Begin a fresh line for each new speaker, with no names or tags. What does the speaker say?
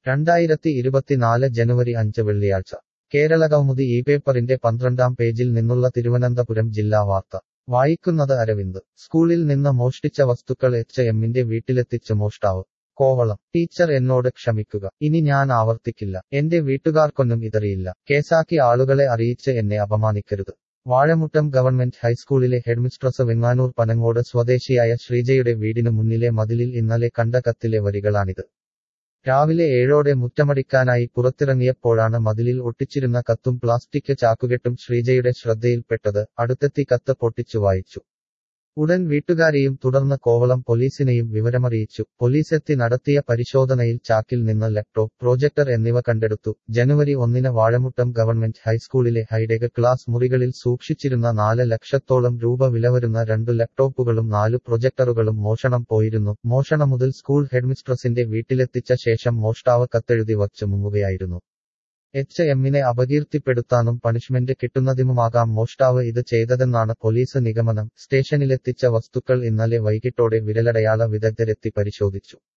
രണ്ടായിരത്തി ഇരുപത്തിനാല് ജനുവരി അഞ്ച് വെള്ളിയാഴ്ച കേരളകൗമുദി ഈ പേപ്പറിന്റെ പന്ത്രണ്ടാം പേജിൽ നിന്നുള്ള തിരുവനന്തപുരം ജില്ലാ വാർത്ത വായിക്കുന്നത് അരവിന്ദ് സ്കൂളിൽ നിന്ന് മോഷ്ടിച്ച വസ്തുക്കൾ എച്ച് എമ്മിന്റെ വീട്ടിലെത്തിച്ച് മോഷ്ടാവ് കോവളം ടീച്ചർ എന്നോട് ക്ഷമിക്കുക ഇനി ഞാൻ ആവർത്തിക്കില്ല എന്റെ വീട്ടുകാർക്കൊന്നും ഇതറിയില്ല കേസാക്കി ആളുകളെ അറിയിച്ച് എന്നെ അപമാനിക്കരുത് വാഴമുട്ടം ഗവൺമെന്റ് ഹൈസ്കൂളിലെ ഹെഡ്മിസ്ട്രസ് വെങ്ങാനൂർ പനങ്ങോട് സ്വദേശിയായ ശ്രീജയുടെ വീടിനു മുന്നിലെ മതിലിൽ ഇന്നലെ കണ്ട കത്തിലെ വരികളാണിത് രാവിലെ ഏഴോടെ മുറ്റമടിക്കാനായി പുറത്തിറങ്ങിയപ്പോഴാണ് മതിലിൽ ഒട്ടിച്ചിരുന്ന കത്തും പ്ലാസ്റ്റിക് ചാക്കുകെട്ടും ശ്രീജയുടെ ശ്രദ്ധയിൽപ്പെട്ടത് അടുത്തെത്തി കത്ത് പൊട്ടിച്ചു വായിച്ചു ഉടൻ വീട്ടുകാരെയും തുടർന്ന് കോവളം പോലീസിനെയും വിവരമറിയിച്ചു പോലീസെത്തി നടത്തിയ പരിശോധനയിൽ ചാക്കിൽ നിന്ന് ലാപ്ടോപ്പ് പ്രോജക്ടർ എന്നിവ കണ്ടെടുത്തു ജനുവരി ഒന്നിന് വാഴമുട്ടം ഗവൺമെന്റ് ഹൈസ്കൂളിലെ ഹൈടെക് ക്ലാസ് മുറികളിൽ സൂക്ഷിച്ചിരുന്ന നാല് ലക്ഷത്തോളം രൂപ വിലവരുന്ന രണ്ടു ലാപ്ടോപ്പുകളും നാലു പ്രൊജക്ടറുകളും മോഷണം പോയിരുന്നു മോഷണം മുതൽ സ്കൂൾ ഹെഡ്മിസ്ട്രസിന്റെ വീട്ടിലെത്തിച്ച ശേഷം മോഷ്ടാവ് കത്തെഴുതി വച്ച് മുങ്ങുകയായിരുന്നു എച്ച് എമ്മിനെ അപകീർത്തിപ്പെടുത്താനും പണിഷ്മെന്റ് കിട്ടുന്നതിനുമാകാം മോഷ്ടാവ് ഇത് ചെയ്തതെന്നാണ് പോലീസ് നിഗമനം സ്റ്റേഷനിലെത്തിച്ച വസ്തുക്കൾ ഇന്നലെ വൈകിട്ടോടെ വിരലടയാള വിദഗ്ധരെത്തി പരിശോധിച്ചു